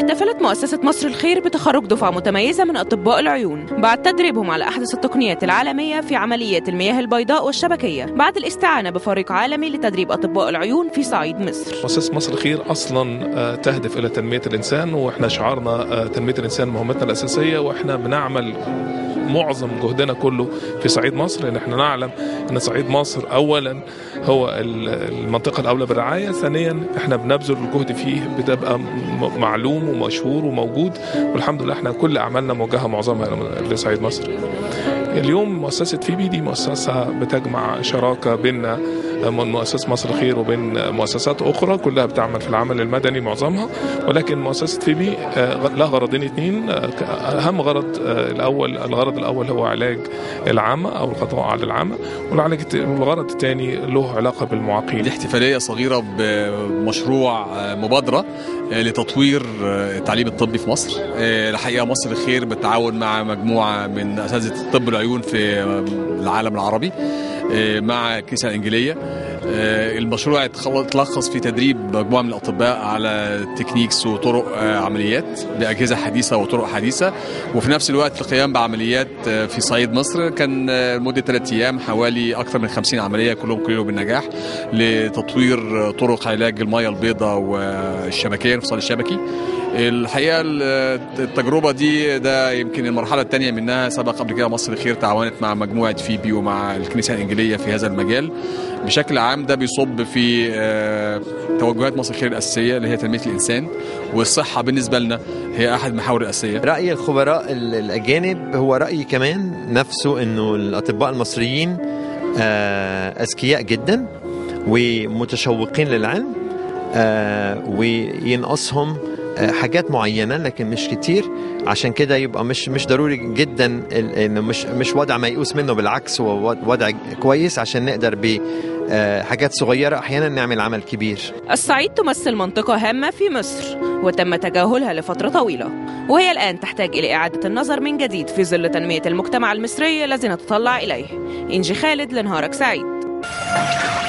احتفلت مؤسسة مصر الخير بتخرج دفعة متميزة من أطباء العيون بعد تدريبهم على أحدث التقنيات العالمية في عمليات المياه البيضاء والشبكية بعد الاستعانة بفريق عالمي لتدريب أطباء العيون في صعيد مصر مؤسسة مصر الخير أصلا آه، تهدف إلى تنمية الإنسان وإحنا شعارنا آه، تنمية الإنسان مهمتنا الأساسية وإحنا بنعمل معظم جهدنا كله في صعيد مصر لان احنا نعلم ان صعيد مصر اولا هو المنطقه الاولى بالرعايه ثانيا احنا بنبذل الجهد فيه بتبقى معلوم ومشهور وموجود والحمد لله احنا كل اعمالنا موجهه معظمها لصعيد مصر اليوم مؤسسة فيبي دي مؤسسة بتجمع شراكة بين من مؤسسة مصر الخير وبين مؤسسات أخرى كلها بتعمل في العمل المدني معظمها ولكن مؤسسة فيبي آه، لها غرضين اثنين آه، أهم غرض آه، الأول الغرض الأول هو علاج العامة أو القضاء على العامة والغرض الثاني له علاقة بالمعاقين دي احتفالية صغيرة بمشروع مبادرة لتطوير التعليم الطبي في مصر الحقيقة مصر الخير بالتعاون مع مجموعة من أساتذة الطب العيون في العالم العربي آه، مع الكنيسه الانجيليه آه، المشروع اتلخص في تدريب مجموعه من الاطباء على تكنيكس وطرق آه، عمليات باجهزه حديثه وطرق حديثه وفي نفس الوقت القيام بعمليات في صعيد مصر كان مده ثلاث ايام حوالي اكثر من 50 عمليه كلهم كلهم بالنجاح لتطوير طرق علاج الميه البيضاء والشبكيه الانفصال الشبكي الحقيقه التجربه دي ده يمكن المرحله الثانيه منها سبق قبل كده مصر الخير تعاونت مع مجموعه فيبي ومع الكنيسه الانجيليه في هذا المجال بشكل عام ده بيصب في آه، توجهات مصر الخير الاساسيه اللي هي تنميه الانسان والصحه بالنسبه لنا هي احد محاور الاساسيه راي الخبراء الاجانب هو راي كمان نفسه انه الاطباء المصريين آه، اذكياء جدا ومتشوقين للعلم آه، وينقصهم حاجات معينه لكن مش كتير عشان كده يبقى مش مش ضروري جدا انه مش مش وضع ميؤوس منه بالعكس هو وضع كويس عشان نقدر ب حاجات صغيرة أحيانا نعمل عمل كبير الصعيد تمثل منطقة هامة في مصر وتم تجاهلها لفترة طويلة وهي الآن تحتاج إلى إعادة النظر من جديد في ظل تنمية المجتمع المصري الذي نتطلع إليه إنجي خالد لنهارك سعيد